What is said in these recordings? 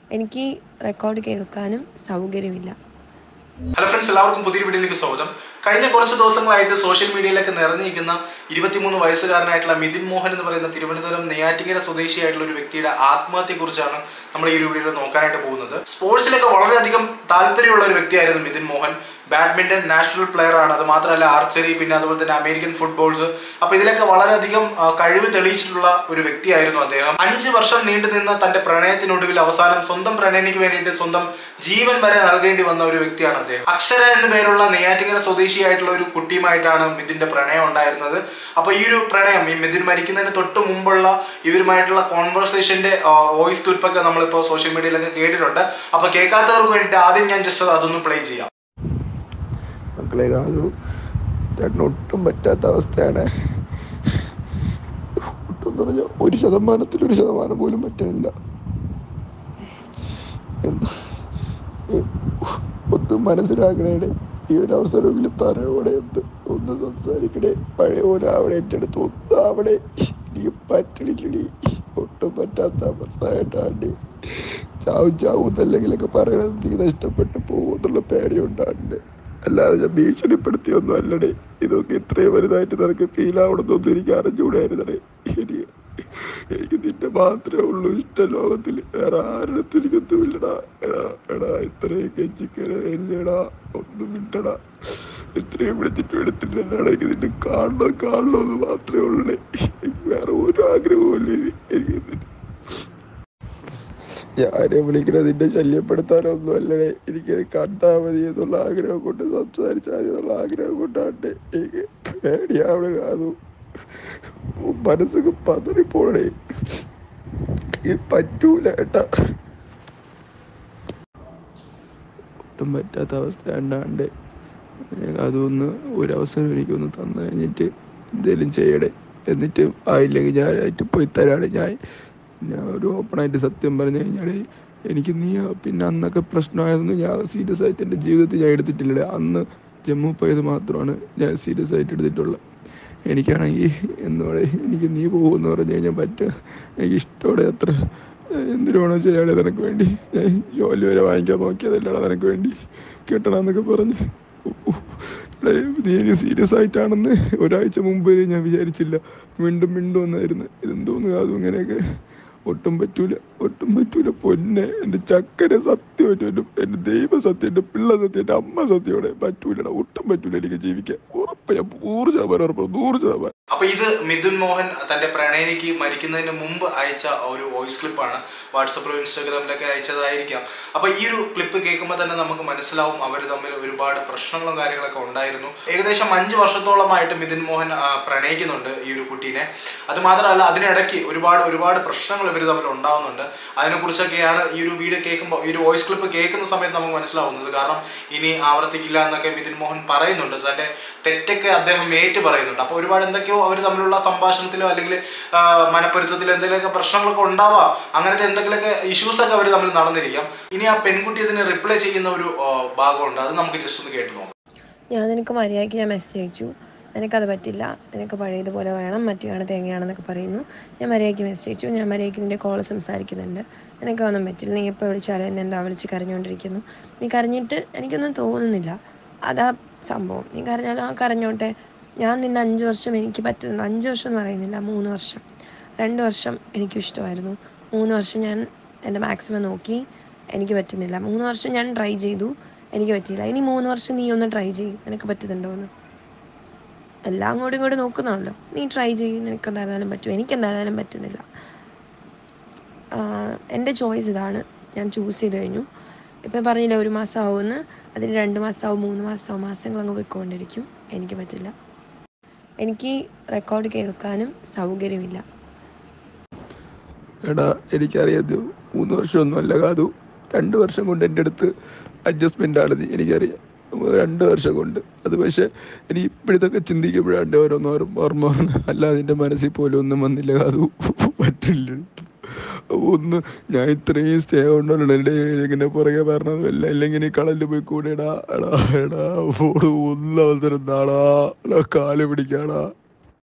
എനിക്ക് റെക്കോർഡ് കേൾക്കാനും സൗകര്യമില്ല ഹലോ ഫ്രണ്ട്സ് എല്ലാവർക്കും പുതിയൊരു വീഡിയോയിലേക്ക് സ്വാഗതം കഴിഞ്ഞ കുറച്ച് ദിവസങ്ങളായിട്ട് സോഷ്യൽ മീഡിയയിലൊക്കെ നിറഞ്ഞിരിക്കുന്ന ഇരുപത്തിമൂന്ന് വയസ്സുകാരനായിട്ടുള്ള മിഥുൻ മോഹൻ എന്ന് പറയുന്ന തിരുവനന്തപുരം നെയ്യാറ്റിങ്കര സ്വദേശിയായിട്ടുള്ള ഒരു വ്യക്തിയുടെ ആത്മഹത്യയെക്കുറിച്ചാണ് നമ്മൾ ഈ ഒരു വീഡിയോയിൽ നോക്കാനായിട്ട് പോകുന്നത് സ്പോർട്സിലൊക്കെ വളരെയധികം താല്പര്യമുള്ള ഒരു വ്യക്തിയായിരുന്നു Mithun Mohan badminton national player ആണ് അത് മാത്രമല്ല ആർച്ചറി പിന്നെ അതുപോലെ തന്നെ അമേരിക്കൻ ഫുട്ബോൾസ് അപ്പൊ ഇതിലൊക്കെ വളരെയധികം ആ, കഴിവ് തെളിയിച്ചിട്ടുള്ള ഒരു വ്യക്തിയായിരുന്നു അദ്ദേഹം അഞ്ച് വർഷം നീണ്ടു നിന്ന തന്റെ പ്രണയത്തിനൊടുവിൽ അവസാനം സ്വന്തം പ്രണയനിക്ക് വേണ്ടിയിട്ട് സ്വന്തം ജീവൻ വരെ നൽകേണ്ടി വന്ന ഒരു വ്യക്തിയാണ് അദ്ദേഹം അക്ഷര എന്ന പേരുള്ള നെയ്യാറ്റിങ്കര സ്വദേശിയായിട്ടുള്ള ഒരു കുട്ടിയുമായിട്ടാണ് മിഥുന്റെ പ്രണയം ഉണ്ടായിരുന്നത് അപ്പൊ ഈ ഒരു പ്രണയം ഈ മിഥുൻ മരിക്കുന്നതിന് തൊട്ട് മുമ്പുള്ള ഇവരുമായിട്ടുള്ള കോൺവെർസേഷന്റെ വോയിസ് ക്ലിപ്പൊക്കെ നമ്മളിപ്പോൾ സോഷ്യൽ മീഡിയയിലൊക്കെ കേട്ടിട്ടുണ്ട് അപ്പൊ കേൾക്കാത്തവർക്ക് വേണ്ടിയിട്ട് ആദ്യം ഞാൻ ജസ്റ്റ് അതൊന്ന് പ്ലേ ചെയ്യാം മക്കളെ കാതു ചേട്ടന് ഒട്ടും പറ്റാത്ത അവസ്ഥയാണ് ഒട്ടും എന്ന് പറഞ്ഞാൽ ഒരു ശതമാനത്തിൽ ഒരു ശതമാനം പോലും പറ്റണില്ല എന്താ ഏ, ഒന്നും മനസ്സിലാക്കണേടെ ഈ ഒരു അവസരമെങ്കിലും തരയോടെ ഒന്ന് ഒന്ന് സംസാരിക്കണേ പഴയ പോലെ അവിടെ എൻ്റെ അടുത്ത് ഒന്ന് അവിടെ എനിക്ക് പറ്റണില്ലടി ഒട്ടും പറ്റാത്ത അവസ്ഥയായിട്ടാണ്ട് ചാവും ചാവും എന്നല്ലെങ്കിലൊക്കെ പറയണത് നീ നഷ്ടപ്പെട്ടു പോകുമെന്നുള്ള പേടിയുണ്ടാണ്ട് അല്ലാതെ ഞാൻ ഭീഷണിപ്പെടുത്തിയൊന്നും അല്ലടേ ഇതൊക്കെ ഇത്രയും വലുതായിട്ട് നിനക്ക് ഫീൽ ആവണമെന്നൊന്നും എനിക്ക് അറിഞ്ഞുകൂടായിരുന്നടേ എനിക്ക് എനിക്ക് നിന്നെ മാത്രമേ ഉള്ളൂ ഇഷ്ട ലോകത്തിൽ വേറെ ആരുടെ എനിക്കൊന്നും ഇല്ലടാ എടാ എടാ ഇത്രയും കെഞ്ചിക്കരടാ ഒന്നും ഇട്ടടാ ഇത്രയും വിളിച്ചിട്ട് എടുത്തിട്ടാണ് എനിക്ക് നിന്നെ കാണണം കാണണം എന്ന് മാത്രമേ ഉള്ളേ എനിക്ക് വേറെ ഒരു ആഗ്രഹവും ഇല്ല ഇനി. എനിക്ക് നിന്നെ ഞാനെ വിളിക്കുന്നത് നിന്നെ ശല്യപ്പെടുത്താനൊന്നും അല്ലടേ എനിക്കത് കണ്ടാ മതി എന്നുള്ള ആഗ്രഹം കൊണ്ട് സംസാരിച്ചാൽ മതി എന്നുള്ള ആഗ്രഹം കൊണ്ടാണ്ട് എനിക്ക് പേടിയാവണ കാതു മനസ്സൊക്കെ പതറിപ്പോണേ ഈ പറ്റൂല ഏട്ടാ ഒട്ടും പറ്റാത്ത അവസ്ഥ ഉണ്ടാണ്ട് അതൊന്ന് ഒരവസരം എനിക്കൊന്ന് തന്നു കഴിഞ്ഞിട്ട് എന്തേലും ചെയ്യടേ എന്നിട്ട് ആയില്ലെങ്കിൽ ഞാനായിട്ട് പോയി തരാടെ ഞാൻ ഞാൻ ഒരു ഓപ്പണായിട്ട് സത്യം പറഞ്ഞു കഴിഞ്ഞാൽ എനിക്ക് നീ പിന്നെ അന്നൊക്കെ പ്രശ്നമായിരുന്നു ഞാൻ സീരിയസ് ആയിട്ട് എൻ്റെ ജീവിതത്തിൽ ഞാൻ എടുത്തിട്ടില്ല അന്ന് ജമ്മു പോയത് മാത്രമാണ് ഞാൻ സീരിയസ് ആയിട്ട് എടുത്തിട്ടുള്ളത് എനിക്കാണെങ്കിൽ എന്നോടെ എനിക്ക് നീ പോകുമെന്ന് പറഞ്ഞു കഴിഞ്ഞാൽ പറ്റുക എനിക്ക് ഇഷ്ടോടെ അത്ര എന്തിനു വേണോ ചെയ്യാടെ നിനക്ക് വേണ്ടി ഞാൻ ജോലി വരെ വാങ്ങിക്കാൻ നോക്കിയതല്ലടാ നിനക്ക് വേണ്ടി കിട്ടണമെന്നൊക്കെ പറഞ്ഞ് എടേ, നീ ഇനി സീരിയസ് ആയിട്ടാണെന്ന് ഒരാഴ്ച മുമ്പ് വരെ ഞാൻ വിചാരിച്ചില്ല വീണ്ടും വീണ്ടും വന്നായിരുന്നു ഇതെന്തോന്ന് അതും ഇങ്ങനെയൊക്കെ ഒട്ടും പറ്റൂല ഒട്ടും പറ്റൂല പൊന്നെ എൻ്റെ ചക്കര സത്യമായിട്ട് എൻ്റെ എൻ്റെ ദൈവ സത്യം എൻ്റെ പിള്ള സത്യം എൻ്റെ അമ്മ സത്യോടെ പറ്റൂലടാ ഒട്ടും പറ്റൂല എനിക്ക് ജീവിക്കാൻ ഉറപ്പ് ഞാൻ നൂറ് ശതമാനം ഉറപ്പ് നൂറ് ശതമാനം അപ്പൊ ഇത് മിഥുൻ മോഹൻ തന്റെ പ്രണയിനിക്ക് മരിക്കുന്നതിന് മുമ്പ് അയച്ച ഒരു വോയിസ് ക്ലിപ്പാണ് വാട്സപ്പിലോ ഇൻസ്റ്റാഗ്രാമിലൊക്കെ അയച്ചതായിരിക്കാം അപ്പൊ ഈ ഒരു ക്ലിപ്പ് കേൾക്കുമ്പോൾ തന്നെ നമുക്ക് മനസ്സിലാവും അവർ തമ്മിൽ ഒരുപാട് പ്രശ്നങ്ങളും കാര്യങ്ങളൊക്കെ ഉണ്ടായിരുന്നു ഏകദേശം അഞ്ച് വർഷത്തോളമായിട്ട് മിഥുൻ മോഹൻ ആ, പ്രണയിക്കുന്നുണ്ട് ഈ ഒരു കുട്ടീനെ അത് മാത്രമല്ല അതിനിടയ്ക്ക് ഒരുപാട് ഒരുപാട് പ്രശ്നങ്ങൾ ഇവർ തമ്മിൽ ഉണ്ടാവുന്നുണ്ട് അതിനെക്കുറിച്ചൊക്കെയാണ് ഈ ഒരു വീഡിയോ കേൾക്കുമ്പോൾ ഈ ഒരു വോയിസ് ക്ലിപ്പ് കേൾക്കുന്ന സമയത്ത് നമുക്ക് മനസ്സിലാവുന്നത് കാരണം ഇനി ആവർത്തിക്കില്ല എന്നൊക്കെ മിഥുൻ മോഹൻ പറയുന്നുണ്ട് തന്റെ തെറ്റൊക്കെ അദ്ദേഹം ഏറ്റു പറയുന്നുണ്ട് അപ്പോൾ ഒരുപാട് എന്തൊക്കെയോ അവർ തമ്മിലുള്ള സംഭാഷണത്തിലോ അല്ലെങ്കിൽ ആ, മനപ്പൊരുത്തത്തിലോ എന്തെങ്കിലുമൊക്കെ പ്രശ്നങ്ങളൊക്കെ ഉണ്ടാവാം അങ്ങനത്തെ എന്തെങ്കിലുമൊക്കെ ഇഷ്യൂസ് ഒക്കെ അവർ തമ്മിൽ നടന്നിരിക്കാം ഇനി ആ പെൺകുട്ടി അതിന് റിപ്ലൈ ചെയ്യുന്ന ഒരു ആ, ഭാഗമുണ്ട് അത് നമുക്ക് ജസ്റ്റ് ഒന്ന് കേട്ട് നോക്കാം ഞാൻ നിനക്ക് മര്യാദയ്ക്ക് ഞാൻ മെസ്സേജ് അയച്ചു നിനക്കത് പറ്റില്ല നിനക്ക് പഴയതുപോലെ വേണം മറ്റെയാണ് തേങ്ങയാണെന്നൊക്കെ പറയുന്നു ഞാൻ മര്യാദയ്ക്ക് മെസ്സേജ് അയച്ചു ഞാൻ മര്യാദയ്ക്ക് നിൻ്റെ കോൾ സംസാരിക്കുന്നുണ്ട് നിനക്കൊന്നും പറ്റില്ല നീ എപ്പോൾ വിളിച്ചാലും എന്നെ എന്താ വിളിച്ച് കരഞ്ഞുകൊണ്ടിരിക്കുന്നു നീ കരഞ്ഞിട്ട് എനിക്കൊന്നും തോന്നുന്നില്ല അതാ സംഭവം നീ കരഞ്ഞാലും ആ കരഞ്ഞോട്ടെ ഞാൻ നിന്നെ അഞ്ച് വർഷം എനിക്ക് പറ്റുന്നില്ല അഞ്ച് വർഷം എന്ന് പറയുന്നില്ല മൂന്ന് വർഷം രണ്ട് വർഷം എനിക്കും ഇഷ്ടമായിരുന്നു മൂന്ന് വർഷം ഞാൻ എൻ്റെ മാക്സിമം നോക്കി എനിക്ക് പറ്റുന്നില്ല മൂന്ന് വർഷം ഞാൻ ട്രൈ ചെയ്തു എനിക്ക് പറ്റിയില്ല ഇനി മൂന്ന് വർഷം നീ ഒന്ന് ട്രൈ ചെയ്യും നിനക്ക് പറ്റുന്നുണ്ടോ എന്ന് എല്ലാം അങ്ങോട്ടും ഇങ്ങോട്ടും നോക്കുന്നാണല്ലോ നീ ട്രൈ ചെയ്യും നിനക്ക് എന്തായാലും പറ്റും എനിക്ക് എന്തായാലും പറ്റുന്നില്ല ആഹ് എൻ്റെ ചോയ്സ് ഇതാണ് ഞാൻ ചൂസ് ചെയ്ത് കഴിഞ്ഞു ഇപ്പം പറഞ്ഞില്ല ഒരു മാസം ആവുമെന്ന് അതിന് രണ്ട് മാസമാവും മൂന്ന് മാസമാവും മാസങ്ങൾ അങ്ങ് പോയിക്കൊണ്ടിരിക്കും എനിക്ക് പറ്റില്ല എനിക്ക് റെക്കോർഡ് കേൾക്കാനും സൗകര്യമില്ല എടാ എനിക്കറിയാം ഇത് മൂന്ന് വർഷമൊന്നും അല്ല കാതു രണ്ട് വർഷം കൊണ്ട് എൻ്റെ അടുത്ത് അഡ്ജസ്റ്റ്മെൻ്റ് ആണ് നീ എനിക്കറിയാം രണ്ട് വർഷം കൊണ്ട് അത് പക്ഷേ എനിക്ക് ഇപ്പോഴത്തൊക്കെ ചിന്തിക്കുമ്പോഴാണ് ഓരോന്നോരും ഓർമ്മ വന്ന് അല്ലാതെ എൻ്റെ മനസ്സിൽ പോലും ഒന്നും വന്നില്ല കാതു പറ്റില്ല ഒന്ന് ഞാൻ ഇത്രയും സ്നേഹം ഉണ്ടല്ലോ എൻ്റെ ഇങ്ങനെ പുറകെ പറഞ്ഞതും എല്ലാം ഇല്ലെങ്കിൽ നീ കടലിൽ പോയി കൂടെ എടാ എടാ എടാ ഫോണ് ഒന്ന് അവസരം താടാ എടാ കാല് പിടിക്കാടാ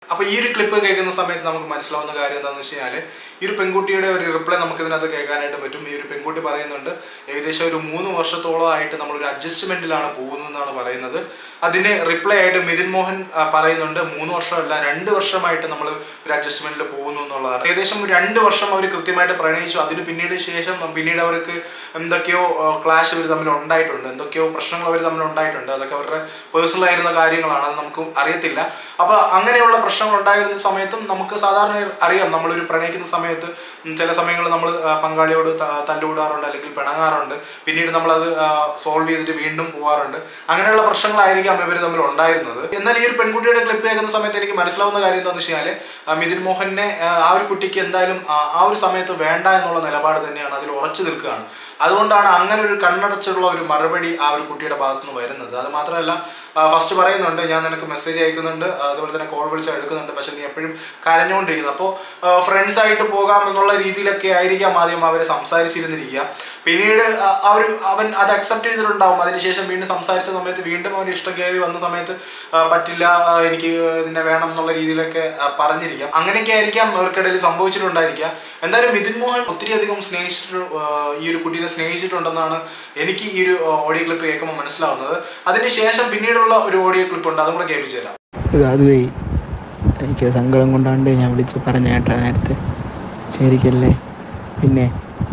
അപ്പോൾ ഈ ഒരു ക്ലിപ്പ് കേൾക്കുന്ന സമയത്ത് നമുക്ക് മനസ്സിലാവുന്ന കാര്യം എന്താണെന്ന് വെച്ച് കഴിഞ്ഞാൽ ഈ ഒരു പെൺകുട്ടിയുടെ ഒരു റിപ്ലൈ നമുക്ക് ഇതിനകത്ത് കേൾക്കാനായിട്ട് പറ്റും ഈ ഒരു പെൺകുട്ടി പറയുന്നുണ്ട് ഏകദേശം ഒരു മൂന്ന് വർഷത്തോളമായിട്ട് നമ്മളൊരു അഡ്ജസ്റ്റ്മെന്റിലാണ് പോകുന്നതെന്നാണ് പറയുന്നത് അതിന് റിപ്ലൈ ആയിട്ട് മിഥുൻ മോഹൻ ആ, പറയുന്നുണ്ട് മൂന്ന് വർഷമല്ല രണ്ട് വർഷമായിട്ട് നമ്മൾ ഒരു അഡ്ജസ്റ്റ്മെന്റിൽ പോകുന്നു എന്നുള്ളതാണ് ഏകദേശം രണ്ട് വർഷം അവർ കൃത്യമായിട്ട് പ്രണയിച്ചു അതിന് പിന്നീട് ശേഷം പിന്നീട് അവർക്ക് എന്തൊക്കെയോ ക്ലാഷ് ഇവർ തമ്മിൽ ഉണ്ടായിട്ടുണ്ട് എന്തൊക്കെയോ പ്രശ്നങ്ങൾ അവർ തമ്മിൽ ഉണ്ടായിട്ടുണ്ട് അതൊക്കെ അവരുടെ പേഴ്സണൽ ആയിരുന്ന കാര്യങ്ങളാണ് അത് നമുക്ക് അറിയത്തില്ല അപ്പോൾ അങ്ങനെയുള്ള പ്രശ്നങ്ങൾ ഉണ്ടായിരുന്ന സമയത്തും നമുക്ക് സാധാരണ അറിയാം നമ്മളൊരു പ്രണയിക്കുന്ന സമയത്ത് ഉം ചില സമയങ്ങളിൽ നമ്മൾ പങ്കാളിയോട് ത- തല്ലുകൂടാറുണ്ട് അല്ലെങ്കിൽ പിണങ്ങാറുണ്ട് പിന്നീട് നമ്മളത് സോൾവ് ചെയ്തിട്ട് വീണ്ടും പോകാറുണ്ട് അങ്ങനെയുള്ള പ്രശ്നങ്ങളായിരിക്കാം ഇവർ തമ്മിൽ ഉണ്ടായിരുന്നത് എന്നാൽ ഈ ഒരു പെൺകുട്ടിയുടെ ക്ലിപ്പ് കേൾക്കുന്ന സമയത്ത് എനിക്ക് മനസ്സിലാവുന്ന കാര്യം എന്താണെന്ന് വെച്ച് കഴിഞ്ഞാൽ മിഥുൻ മോഹനെ ആ, ആ ഒരു കുട്ടിക്ക് എന്തായാലും ആ ആ ഒരു സമയത്ത് വേണ്ട എന്നുള്ള നിലപാട് തന്നെയാണ് അതിൽ ഉറച്ചു നിൽക്കുകയാണ് അതുകൊണ്ടാണ് അങ്ങനെ ഒരു കണ്ണടച്ചുള്ള ഒരു മറുപടി ആ ഒരു കുട്ടിയുടെ ഭാഗത്തു നിന്ന് വരുന്നത് അത് മാത്രമല്ല ഫസ്റ്റ് പറയുന്നുണ്ട് ഞാൻ നിനക്ക് മെസ്സേജ് അയക്കുന്നുണ്ട് അതുപോലെ തന്നെ കോൾ വിളിച്ച് എടുക്കുന്നുണ്ട് പക്ഷെ നീ എപ്പോഴും കരഞ്ഞുകൊണ്ടിരിക്കുന്നു അപ്പോൾ ഫ്രണ്ട്സ് ആയിട്ട് പോകാം എന്നുള്ള രീതിയിലൊക്കെ ആയിരിക്കാം ആദ്യം അവർ സംസാരിച്ചിരുന്നിരിക്കുക പിന്നീട് ആ- അവർ അവൻ അത് അക്സെപ്റ്റ് ചെയ്തിട്ടുണ്ടാവും അതിനുശേഷം വീണ്ടും സംസാരിച്ച സമയത്ത് വീണ്ടും അവന് ഇഷ്ടം കയറി വന്ന സമയത്ത് ആ, പറ്റില്ല ആ, എനിക്ക് ഇതിനെ വേണം എന്നുള്ള രീതിയിലൊക്കെ ആ, പറഞ്ഞിരിക്കാം അങ്ങനെയൊക്കെ ആയിരിക്കാം അവർക്കിടയിൽ സംഭവിച്ചിട്ടുണ്ടായിരിക്കുക എന്തായാലും മിഥുൻ മോഹൻ ഒത്തിരി അധികം സ്നേഹിച്ചിട്ട് ആ, ഈ ഒരു കുട്ടീനെ സ്നേഹിച്ചിട്ടുണ്ടെന്നാണ് എനിക്ക് ഈ ഒരു ഓഡിയോ ക്ലിപ്പ് കേൾക്കുമ്പോൾ മനസ്സിലാവുന്നത് അതിനുശേഷം പിന്നീടുള്ള ഒരു ഓഡിയോ ക്ലിപ്പ് ഉണ്ട് അതും കൂടെ കേൾപ്പിച്ചു തരാം അതുവേ എനിക്ക് സങ്കടം കൊണ്ടാണ്ട് ഞാൻ വിളിച്ച് പറഞ്ഞ കേട്ടാ നേരത്തെ ശരിക്കല്ലേ പിന്നെ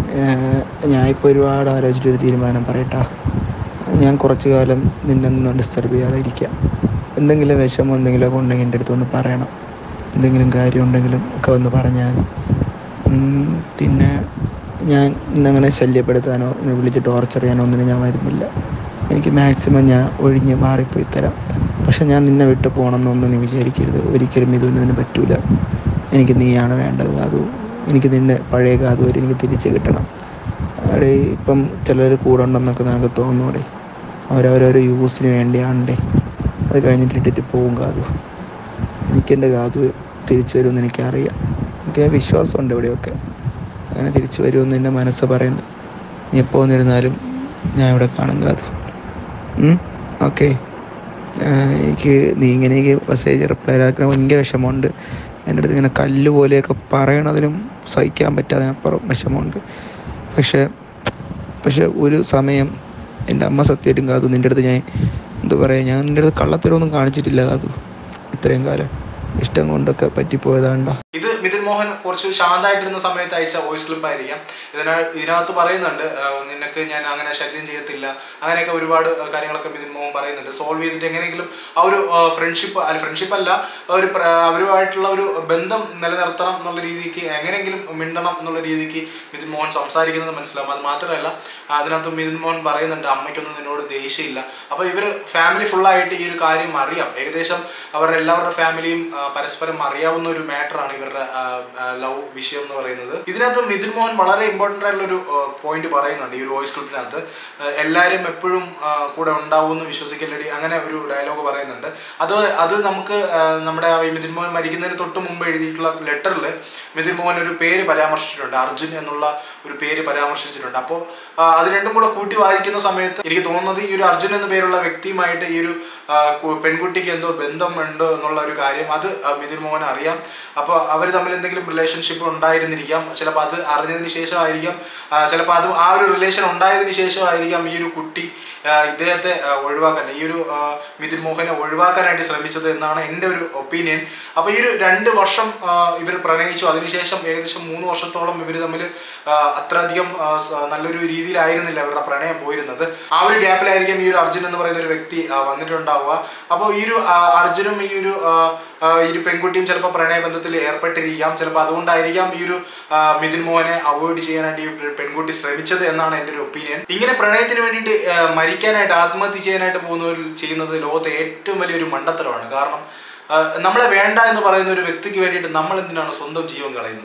ഞാൻ ഇപ്പോൾ ഒരുപാട് ആലോചിച്ചിട്ടൊരു തീരുമാനം പറയട്ടാ ഞാൻ കുറച്ച് കാലം നിന്നൊന്നും ഡിസ്റ്റർബ് ചെയ്യാതെ ഇരിക്കാം എന്തെങ്കിലും വിഷമം എന്തെങ്കിലുമൊക്കെ ഉണ്ടെങ്കിൽ എൻ്റെ അടുത്ത് ഒന്ന് പറയണം എന്തെങ്കിലും കാര്യം ഉണ്ടെങ്കിലും ഒക്കെ ഒന്ന് പറഞ്ഞാൽ മതി ഉം, പിന്നെ ഞാൻ നിന്നങ്ങനെ ശല്യപ്പെടുത്താനോ നിന്നെ വിളിച്ച് ടോർച്ചർ ചെയ്യാനോ ഒന്നിനും ഞാൻ വരുന്നില്ല എനിക്ക് മാക്സിമം ഞാൻ ഒഴിഞ്ഞ് മാറിപ്പോയി തരാം പക്ഷെ ഞാൻ നിന്നെ വിട്ട് പോകണമെന്നൊന്നും നീ വിചാരിക്കരുത് ഒരിക്കലും ഇതൊന്നും പറ്റൂല എനിക്ക് നീയാണ് വേണ്ടത് അത് എനിക്ക് നിന്നെ പഴയ കാത് വരെ എനിക്ക് തിരിച്ച് കിട്ടണം അവിടെ ഇപ്പം ചിലർ കൂടെ ഉണ്ടെന്നൊക്കെ നമുക്ക് തോന്നൂടെ അവരവരോരോ യൂസിന് വേണ്ടിയാണ്ടേ അത് കഴിഞ്ഞിട്ട് ഇട്ടിട്ട് പോകും കാതു എനിക്കെൻ്റെ കാതു തിരിച്ചു വരുമെന്ന് എനിക്കറിയാം എനിക്ക് വിശ്വാസമുണ്ട് ഇവിടെയൊക്കെ അങ്ങനെ തിരിച്ചു വരുമെന്ന് എൻ്റെ മനസ്സ് പറയുന്നു നീ എപ്പോൾ വന്നിരുന്നാലും ഞാൻ ഇവിടെ കാണും കാതു ഓക്കെ എനിക്ക് നീ ഇങ്ങനെയൊക്കെ മെസ്സേജ് റിപ്ലൈ ആക്കാൻ ഭയങ്കര വിഷമമുണ്ട് എൻ്റെ അടുത്ത് ഇങ്ങനെ കല്ല് പോലെയൊക്കെ പറയണതിനും സഹിക്കാൻ പറ്റാതിനപ്പുറം വിഷമമുണ്ട് പക്ഷേ പക്ഷെ ഒരു സമയം എൻ്റെ അമ്മ സത്യമായിട്ടും കാതു നിൻ്റെ അടുത്ത് ഞാൻ എന്താ പറയുക ഞാൻ നിൻ്റെ അടുത്ത് കള്ളത്തരമൊന്നും കാണിച്ചിട്ടില്ല കാതു ഇത്രയും കാലം ഇഷ്ടം കൊണ്ടൊക്കെ പറ്റിപ്പോയതാണ്ടാ ഇത് മിഥുൻ മോഹൻ കുറച്ച് ശാന്തമായിട്ടിരുന്ന സമയത്ത് അയച്ച വോയിസ് ക്ലിപ്പ് ആയിരിക്കാം ഇതിന ഇതിനകത്ത് പറയുന്നുണ്ട് ആ, നിനക്ക് ഞാൻ അങ്ങനെ ശല്യം ചെയ്യത്തില്ല അങ്ങനെയൊക്കെ ഒരുപാട് ആ, കാര്യങ്ങളൊക്കെ മിഥുൻ മോഹൻ പറയുന്നുണ്ട് സോൾവ് ചെയ്തിട്ട് എങ്ങനെയെങ്കിലും ആ ഒരു ഫ്രണ്ട്ഷിപ്പ് അല്ല ഫ്രണ്ട്ഷിപ്പ് അല്ല ഒരു പ്ര- അവരുമായിട്ടുള്ള ഒരു ബന്ധം നിലനിർത്തണം എന്നുള്ള രീതിക്ക് എങ്ങനെയെങ്കിലും മിണ്ടണം എന്നുള്ള രീതിക്ക് മിഥുൻ മോഹൻ സംസാരിക്കുന്നത് മനസ്സിലാവും അത് മാത്രമല്ല ആ, അതിനകത്ത് മിഥുൻ മോഹൻ പറയുന്നുണ്ട് അമ്മയ്ക്കൊന്നും നിന്നോട് ദേഷ്യമില്ല അപ്പോൾ ഇവർ ഫാമിലി ഫുള്ളായിട്ട് ഈ ഒരു കാര്യം അറിയാം ഏകദേശം അവരുടെ എല്ലാവരുടെ ഫാമിലിയും ആ, പരസ്പരം അറിയാവുന്ന ഒരു മാറ്ററാണ് ഇവരുടെ ലവ് വിഷയം എന്ന് പറയുന്നത് ഇതിനകത്ത് മിഥുൻ മോഹൻ വളരെ ഇമ്പോർട്ടൻ്റ് ആയിട്ടുള്ള ഒരു പോയിന്റ് പറയുന്നുണ്ട് ഈ ഒരു വോയിസ് ക്ലിപ്പിനകത്ത് എല്ലാവരും എപ്പോഴും ആ, കൂടെ ഉണ്ടാവും എന്ന് വിശ്വസിക്കല്ലടി അങ്ങനെ ഒരു ഡയലോഗ് പറയുന്നുണ്ട് അത് അത് നമുക്ക് ആ, നമ്മുടെ ഈ മിഥുൻ മോഹൻ മരിക്കുന്നതിന് തൊട്ട് മുമ്പ് എഴുതിയിട്ടുള്ള ലെറ്ററിൽ മിഥുൻ മോഹൻ ഒരു പേര് പരാമർശിച്ചിട്ടുണ്ട് അർജുൻ എന്നുള്ള ഒരു പേര് പരാമർശിച്ചിട്ടുണ്ട് അപ്പോൾ അത് രണ്ടും കൂടെ കൂട്ടി വായിക്കുന്ന സമയത്ത് എനിക്ക് തോന്നുന്നത് ഈ ഒരു അർജുൻ എന്ന പേരുള്ള വ്യക്തിയുമായിട്ട് ഈ ഒരു ആ, കു- പെൺകുട്ടിക്ക് എന്തോ ബന്ധമുണ്ട് എന്നുള്ള ഒരു കാര്യം അത് ആ, മിഥുൻ മോഹൻ അറിയാം അപ്പോൾ അവർ തമ്മിൽ എന്തെങ്കിലും റിലേഷൻഷിപ്പ് ഉണ്ടായിരുന്നിരിക്കാം ചിലപ്പോൾ അത് അറിഞ്ഞതിന് ശേഷമായിരിക്കാം ചിലപ്പോൾ അത് ആ ഒരു റിലേഷൻ ഉണ്ടായതിനു ശേഷമായിരിക്കാം ഈ ഒരു കുട്ടി ആ, ഇദ്ദേഹത്തെ ആ, ഒഴിവാക്കാൻ ഈ ഒരു ആ, മിഥുൻ മോഹനെ ഒഴിവാക്കാനായിട്ട് ശ്രമിച്ചത് എന്നാണ് എൻ്റെ ഒരു ഒപ്പീനിയൻ അപ്പോൾ ഈ ഒരു രണ്ട് വർഷം ഇവർ പ്രണയിച്ചു അതിനുശേഷം ഏകദേശം മൂന്ന് വർഷത്തോളം ഇവർ തമ്മിൽ ആ, അത്രയധികം ആ, സ- നല്ലൊരു രീതിയിലായിരുന്നില്ല അവരുടെ പ്രണയം പോയിരുന്നത് ആ ഒരു ഗ്യാപ്പിലായിരിക്കും ഈ ഒരു അർജുൻ എന്ന് പറയുന്ന ഒരു വ്യക്തി ആ, വന്നിട്ടുണ്ടാവുക അപ്പോൾ ഈ ഒരു ആ, അർജുനും ഈ ഒരു ആ, ആ, ഈ ഒരു പെൺകുട്ടിയും ചിലപ്പോൾ പ്രണയബന്ധത്തിൽ ഏർപ്പെട്ടിരിക്കാം ചിലപ്പോൾ അതുകൊണ്ടായിരിക്കാം ഈ ഒരു ആ, മിഥുൻ മോഹനെ അവോയ്ഡ് ചെയ്യാനായിട്ട് ഈ ഒരു പെൺകുട്ടി ശ്രമിച്ചത് എന്നാണ് എൻ്റെ ഒരു ഒപ്പീനിയൻ ഇങ്ങനെ പ്രണയത്തിന് വേണ്ടിയിട്ട് ആ, മരിക്കാനായിട്ട് ആത്മഹത്യ ചെയ്യാനായിട്ട് പോകുന്നവർ ചെയ്യുന്നത് ലോകത്തെ ഏറ്റവും വലിയൊരു മണ്ടത്തരമാണ് കാരണം ആ, നമ്മളെ വേണ്ട എന്ന് പറയുന്ന ഒരു വ്യക്തിക്ക് വേണ്ടിയിട്ട് നമ്മൾ എന്തിനാണ് സ്വന്തം ജീവൻ കളയുന്നത്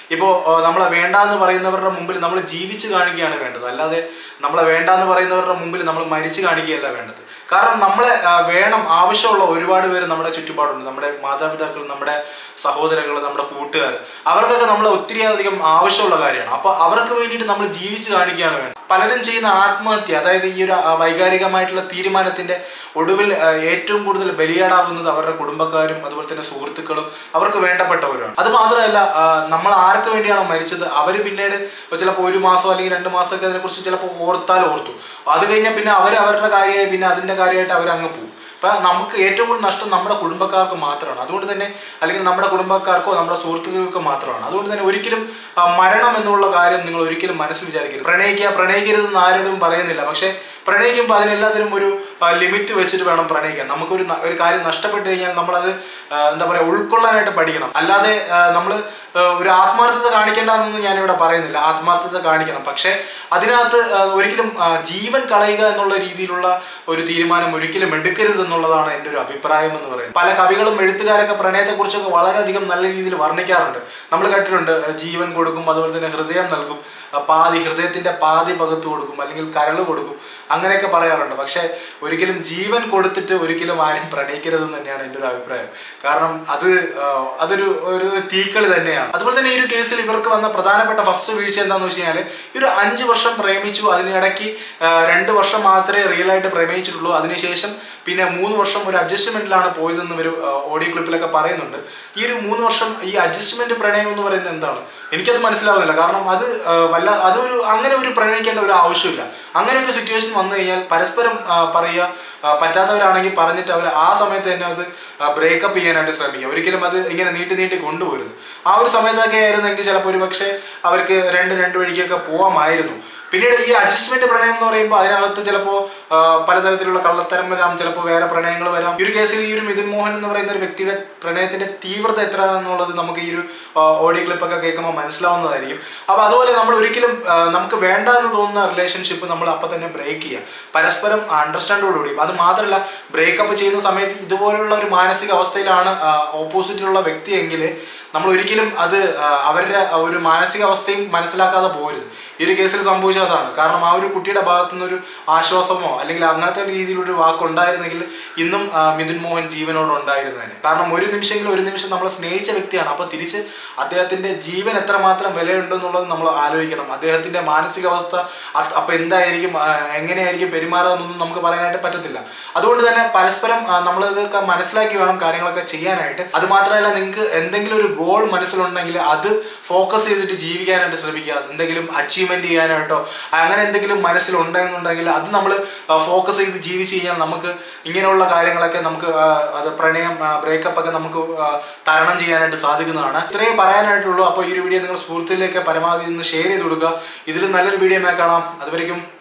ഇപ്പോൾ നമ്മളെ വേണ്ട എന്ന് പറയുന്നവരുടെ മുമ്പിൽ നമ്മൾ ജീവിച്ച് കാണിക്കുകയാണ് വേണ്ടത് അല്ലാതെ നമ്മളെ വേണ്ട എന്ന് പറയുന്നവരുടെ മുമ്പിൽ നമ്മൾ മരിച്ചു കാണിക്കുകയല്ല വേണ്ടത് കാരണം നമ്മളെ ആ, വേണം ആവശ്യമുള്ള ഒരുപാട് പേര് നമ്മുടെ ചുറ്റുപാടുണ്ട് നമ്മുടെ മാതാപിതാക്കൾ നമ്മുടെ സഹോദരങ്ങൾ നമ്മുടെ കൂട്ടുകാർ അവർക്കൊക്കെ നമ്മൾ ഒത്തിരി അധികം ആവശ്യമുള്ള കാര്യമാണ് അപ്പോൾ അവർക്ക് വേണ്ടിയിട്ട് നമ്മൾ ജീവിച്ച് കാണിക്കുകയാണ് വേണ്ടത് പലരും ചെയ്യുന്ന ആത്മഹത്യ അതായത് ഈ ഒരു ആ, വൈകാരികമായിട്ടുള്ള തീരുമാനത്തിന്റെ ഒടുവിൽ ആ, ഏറ്റവും കൂടുതൽ ബലിയാടാവുന്നത് അവരുടെ കുടുംബക്കാരും അതുപോലെ തന്നെ സുഹൃത്തുക്കളും അവർക്ക് വേണ്ടപ്പെട്ടവരാണ് അത് മാത്രമല്ല ആ, നമ്മൾ ആർക്ക് വേണ്ടിയാണോ മരിച്ചത് അവർ പിന്നീട് ചിലപ്പോൾ ഒരു മാസം അല്ലെങ്കിൽ രണ്ട് മാസമൊക്കെ അതിനെക്കുറിച്ച് ചിലപ്പോൾ ഓർത്താൽ ഓർത്തു അത് കഴിഞ്ഞാൽ പിന്നെ അവർ അവരുടെ കാര്യമായി പിന്നെ അതിന്റെ കാര്യമായിട്ട് അവർ അങ്ങ് പോകും അപ്പൊ നമുക്ക് ഏറ്റവും കൂടുതൽ നഷ്ടം നമ്മുടെ കുടുംബക്കാർക്ക് മാത്രമാണ് അതുകൊണ്ട് തന്നെ അല്ലെങ്കിൽ നമ്മുടെ കുടുംബക്കാർക്കോ നമ്മുടെ സുഹൃത്തുക്കൾക്കോ മാത്രമാണ് അതുകൊണ്ട് തന്നെ ഒരിക്കലും ആ, മരണം എന്നുള്ള കാര്യം നിങ്ങൾ ഒരിക്കലും മനസ്സിൽ വിചാരിക്കരുത് പ്രണയിക്കുക പ്രണയിക്കരുതെന്ന് ആരോടും പറയുന്നില്ല പക്ഷേ പ്രണയിക്കുമ്പോൾ അതിനെല്ലാത്തിനും ഒരു ലിമിറ്റ് വെച്ചിട്ട് വേണം പ്രണയിക്കാൻ നമുക്കൊരു ന- ഒരു കാര്യം നഷ്ടപ്പെട്ട് കഴിഞ്ഞാൽ നമ്മളത് ആ, എന്താ പറയുക ഉൾക്കൊള്ളാനായിട്ട് പഠിക്കണം അല്ലാതെ നമ്മൾ ഒരു ആത്മാർത്ഥത കാണിക്കേണ്ടതെന്നൊന്നും ഞാനിവിടെ പറയുന്നില്ല ആത്മാർത്ഥത കാണിക്കണം പക്ഷേ അതിനകത്ത് ആ, ഒരിക്കലും ആ, ജീവൻ കളയുക എന്നുള്ള രീതിയിലുള്ള ഒരു തീരുമാനം ഒരിക്കലും എടുക്കരുത് എന്നുള്ളതാണ് എൻ്റെ ഒരു അഭിപ്രായം എന്ന് പറയുന്നത് പല കവികളും എഴുത്തുകാരൊക്കെ പ്രണയത്തെക്കുറിച്ചൊക്കെ വളരെയധികം നല്ല രീതിയിൽ വർണ്ണിക്കാറുണ്ട് നമ്മൾ കേട്ടിട്ടുണ്ട് ആ, ജീവൻ കൊടുക്കും അതുപോലെ തന്നെ ഹൃദയം നൽകും ആ, പാതി ഹൃദയത്തിന്റെ പാതി പകത്ത് കൊടുക്കും അല്ലെങ്കിൽ കരൾ കൊടുക്കും അങ്ങനെയൊക്കെ പറയാറുണ്ട് പക്ഷെ ഒരിക്കലും ജീവൻ കൊടുത്തിട്ട് ഒരിക്കലും ആരും പ്രണയിക്കരുതെന്ന് തന്നെയാണ് എൻ്റെ ഒരു അഭിപ്രായം കാരണം അത് ആ, അതൊരു ഒരു തീക്കളി തന്നെയാണ് അതുപോലെ തന്നെ ഈ ഒരു കേസിൽ ഇവർക്ക് വന്ന പ്രധാനപ്പെട്ട ഫസ്റ്റ് വീഴ്ച എന്താണെന്ന് വെച്ച് കഴിഞ്ഞാൽ ഈ ഒരു അഞ്ച് വർഷം പ്രേമിച്ചു അതിനിടയ്ക്ക് ആ, രണ്ട് വർഷം മാത്രമേ റിയൽ ആയിട്ട് പ്രേമിച്ചിട്ടുള്ളൂ അതിനുശേഷം പിന്നെ മൂന്ന് വർഷം ഒരു അഡ്ജസ്റ്റ്മെന്റിലാണ് പോയതെന്ന് ഒരു ഓഡിയോ ക്ലിപ്പിലൊക്കെ പറയുന്നുണ്ട് ഈ ഒരു മൂന്ന് വർഷം ഈ അഡ്ജസ്റ്റ്മെന്റ് പ്രണയം എന്ന് പറയുന്നത് എന്താണ് എനിക്കത് മനസ്സിലാവുന്നില്ല കാരണം അത് ആ, വല്ല അതൊരു അങ്ങനെ ഒരു പ്രണയിക്കേണ്ട ഒരു ആവശ്യമില്ല അങ്ങനെ ഒരു സിറ്റുവേഷൻ വന്നു കഴിഞ്ഞാൽ പരസ്പരം ആ, പറയുക ആ, പറ്റാത്തവരാണെങ്കിൽ പറഞ്ഞിട്ട് അവർ ആ സമയത്ത് തന്നെ അത് ബ്രേക്കപ്പ് ചെയ്യാനായിട്ട് ശ്രമിക്കുക ഒരിക്കലും അത് ഇങ്ങനെ നീട്ടി നീട്ടി കൊണ്ടുപോരുത് ആ ഒരു സമയത്തൊക്കെ ആയിരുന്നെങ്കിൽ ചിലപ്പോൾ ഒരു പക്ഷേ അവർക്ക് രണ്ട് രണ്ട് വഴിക്കൊക്കെ പോവാമായിരുന്നു പിന്നീട് ഈ അഡ്ജസ്റ്റ്മെന്റ് പ്രണയം എന്ന് പറയുമ്പോൾ അതിനകത്ത് ചിലപ്പോൾ പലതരത്തിലുള്ള കള്ളത്തരം വരാം ചിലപ്പോൾ വേറെ പ്രണയങ്ങൾ വരാം ഈ ഒരു കേസിൽ ഈ ഒരു മിഥുൻ മോഹൻ എന്ന് പറയുന്ന ഒരു വ്യക്തിയുടെ പ്രണയത്തിന്റെ തീവ്രത എത്ര എന്നുള്ളത് നമുക്ക് ഈ ഒരു ഓഡിയോ ക്ലിപ്പൊക്കെ കേൾക്കുമ്പോൾ മനസ്സിലാവുന്നതായിരിക്കും അപ്പോൾ അതുപോലെ നമ്മൾ ഒരിക്കലും ആ, നമുക്ക് വേണ്ട എന്ന് തോന്നുന്ന റിലേഷൻഷിപ്പ് നമ്മൾ അപ്പം തന്നെ ബ്രേക്ക് ചെയ്യുക പരസ്പരം അണ്ടർസ്റ്റാൻഡോടുകൂടി അത് മാത്രമല്ല ബ്രേക്കപ്പ് ചെയ്യുന്ന സമയത്ത് ഇതുപോലുള്ള ഒരു മാനസിക അവസ്ഥയിലാണ് ഓപ്പോസിറ്റിലുള്ള വ്യക്തിയെങ്കിൽ നമ്മൾ ഒരിക്കലും അത് ആ, അവരുടെ ആ ഒരു മാനസികാവസ്ഥയും മനസ്സിലാക്കാതെ പോരുത് ഈ ഒരു കേസിൽ സംഭവിച്ചത് അതാണ് കാരണം ആ ഒരു കുട്ടിയുടെ ഭാഗത്തു നിന്നൊരു ആശ്വാസമോ അല്ലെങ്കിൽ അങ്ങനത്തെ രീതിയിലൊരു വാക്കുണ്ടായിരുന്നെങ്കിൽ ഇന്നും ആ, മിഥുൻ മോഹൻ ജീവനോട് ഉണ്ടായിരുന്നേനെ കാരണം ഒരു നിമിഷമെങ്കിലും ഒരു നിമിഷം നമ്മളെ സ്നേഹിച്ച വ്യക്തിയാണ് അപ്പോൾ തിരിച്ച് അദ്ദേഹത്തിന്റെ ജീവൻ എത്രമാത്രം വിലയുണ്ടെന്നുള്ളത് നമ്മൾ ആലോചിക്കണം അദ്ദേഹത്തിന്റെ മാനസികാവസ്ഥ അത് അപ്പൊ എന്തായിരിക്കും ആ, എങ്ങനെയായിരിക്കും പെരുമാറുക എന്നൊന്നും നമുക്ക് പറയാനായിട്ട് പറ്റത്തില്ല അതുകൊണ്ട് തന്നെ പരസ്പരം ആ, നമ്മളിതൊക്കെ മനസ്സിലാക്കി വേണം കാര്യങ്ങളൊക്കെ ചെയ്യാനായിട്ട് അത് മാത്രമല്ല നിങ്ങൾക്ക് എന്തെങ്കിലും ഒരു ഗോൾ മനസ്സിലുണ്ടെങ്കിൽ അത് ഫോക്കസ് ചെയ്തിട്ട് ജീവിക്കാനായിട്ട് ശ്രമിക്കുക എന്തെങ്കിലും അച്ചീവ്മെന്റ് ചെയ്യാനായിട്ടോ അങ്ങനെ എന്തെങ്കിലും മനസ്സിലുണ്ടെന്നുണ്ടെങ്കിൽ അത് നമ്മൾ ഫോക്കസ് ചെയ്ത് ജീവിച്ചു കഴിഞ്ഞാൽ നമുക്ക് ഇങ്ങനെയുള്ള കാര്യങ്ങളൊക്കെ നമുക്ക് ആ, അത് പ്രണയം ബ്രേക്കപ്പ് ഒക്കെ നമുക്ക് ആ, തരണം ചെയ്യാനായിട്ട് സാധിക്കുന്നതാണ് ഇത്രയും പറയാനായിട്ടുള്ളൂ അപ്പോൾ ഈ ഒരു വീഡിയോ നിങ്ങൾ സുഹൃത്തുക്കളിലേക്ക് പരമാവധി ഒന്ന് ഷെയർ ചെയ്ത് കൊടുക്കുക ഇതിലും നല്ലൊരു വീഡിയോ കാണാം അതുവരെയും